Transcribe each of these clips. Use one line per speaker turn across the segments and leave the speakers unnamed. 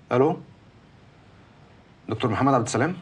الو دكتور محمد عبد السلام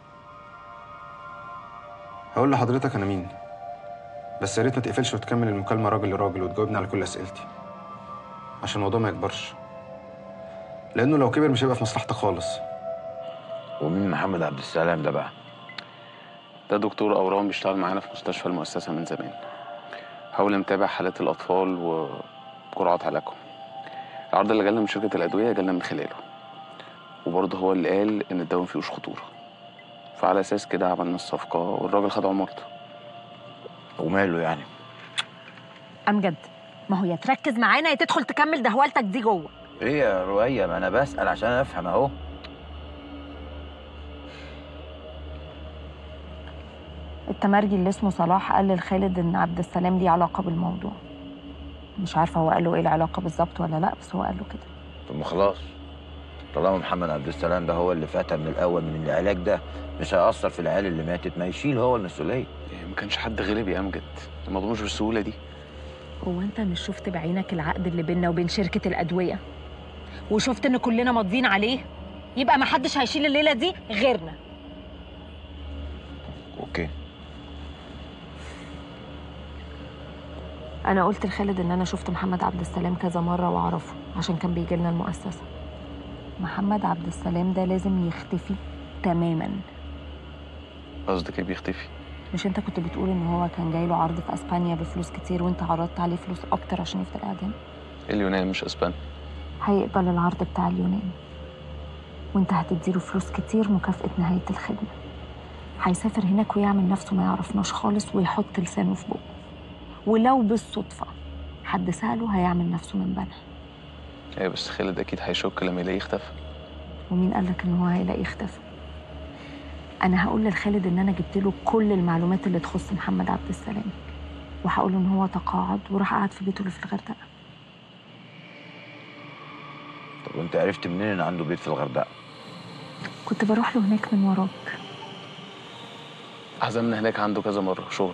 هقول لحضرتك انا مين بس يا ريت ما تقفلش وتكمل المكالمه راجل لراجل وتجاوبني على كل اسئلتي عشان الموضوع ما يكبرش لانه لو كبر مش هيبقى في مصلحتك خالص
ومين محمد عبد السلام ده بقى
ده دكتور أورام بيشتغل معانا في مستشفى المؤسسة من زمان حاول متابع حالات الأطفال وجرعات علاجهم العرض اللي جالنا من شركة الأدوية جالنا من خلاله وبرضه هو اللي قال إن الدواء مفيهوش خطورة فعلى أساس كده عملنا الصفقة والراجل خد عمولته
وماله يعني
امجد ما هو يا تركز معانا يا تدخل تكمل دهولتك دي جوه
ايه يا رؤية ما انا بسأل عشان افهم اهو
التمرجي اللي اسمه صلاح قال لخالد ان عبد السلام ليه علاقه بالموضوع مش عارفه هو قال له ايه العلاقه بالظبط ولا لا بس هو قال له كده
طب ما خلاص طالما محمد عبد السلام ده هو اللي فاتها من الاول من العلاج ده مش هيأثر في العيال اللي ماتت ما يشيل هو المسؤولية
يعني ما كانش حد غلب يا أمجد الموضوع مش بالسهولة دي
هو انت مش شفت بعينك العقد اللي بيننا وبين شركه الادويه وشفت ان كلنا ماضيين عليه يبقى ما حدش هيشيل الليله دي غيرنا
اوكي
انا قلت لخالد ان انا شفت محمد عبد السلام كذا مره واعرفه عشان كان بيجي لنا المؤسسه محمد عبد السلام ده لازم يختفي تماما
قصدك إيه بيختفي
مش انت كنت بتقول ان هو كان جاي له عرض في اسبانيا بفلوس كتير وانت عرضت عليه فلوس اكتر عشان يفضل قاعد هنا
اليونان مش أسبانيا
هيقبل العرض بتاع اليونان وانت هتديله فلوس كتير مكافأة نهاية الخدمة هيسافر هناك ويعمل نفسه ما يعرفناش خالص ويحط لسانه في بقه ولو بالصدفة حد سأله هيعمل نفسه من بنها
أيوة بس خالد أكيد هيشك لما يلاقيه اختفى
ومين قالك ان هو هيلاقيه اختفى انا هقول لخالد ان انا جبت له كل المعلومات اللي تخص محمد عبد السلام وهقول له ان هو تقاعد وراح قعد في بيته اللي في الغردقه
طب وانت عرفت منين ان عنده بيت في الغردقة
كنت بروح له هناك من وراك
عزمنا هناك عنده كذا مرة شغل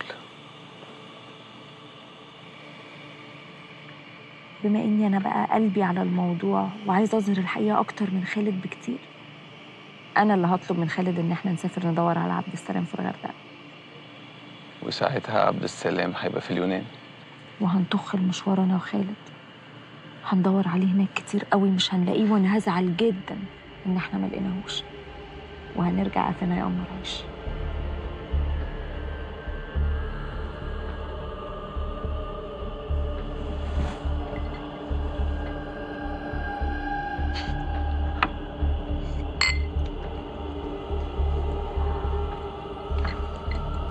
بما اني انا بقى قلبي على الموضوع وعايزه اظهر الحقيقه اكتر من خالد بكتير انا اللي هطلب من خالد ان احنا نسافر ندور على عبد السلام في الغردقه
وساعتها عبد السلام هيبقى في اليونان
وهنطخ المشوار انا وخالد هندور عليه هناك كتير قوي مش هنلاقيه وانا هزعل جدا ان احنا ما لقيناهوش وهنرجع قفانا يا قمر عيش